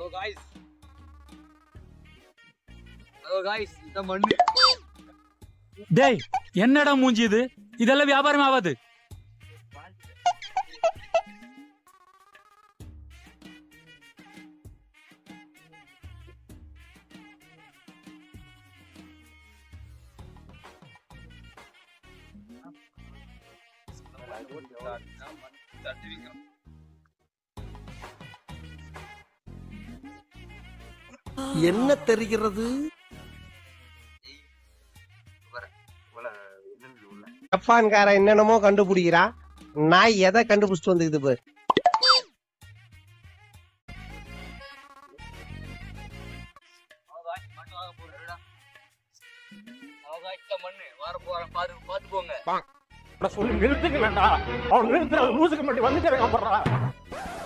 guys hello guys இந்த மண்ணு டேய் என்னடா மூஞ்சி இது இதெல்லாம் வியாபாரம் ஆகாது தட்டுவீங்க என்ன தெரிகிறது ஜப்பான்கார என்னென்னமோ கண்டுபிடிக்கிறா நான் எதை கண்டுபிடிச்சிட்டு வந்துக்குது பாரு அவகாய் மண்ணு வாங்க போறேன்டா அவகாய் இந்த மண்ணு வர போறேன் பாத்து பாத்து போங்க சொல்லி நிறுத்துக்கலடா அவன் நிறுத்துற லூசுக்கு மட்டும் வந்துட்டு இருக்கான்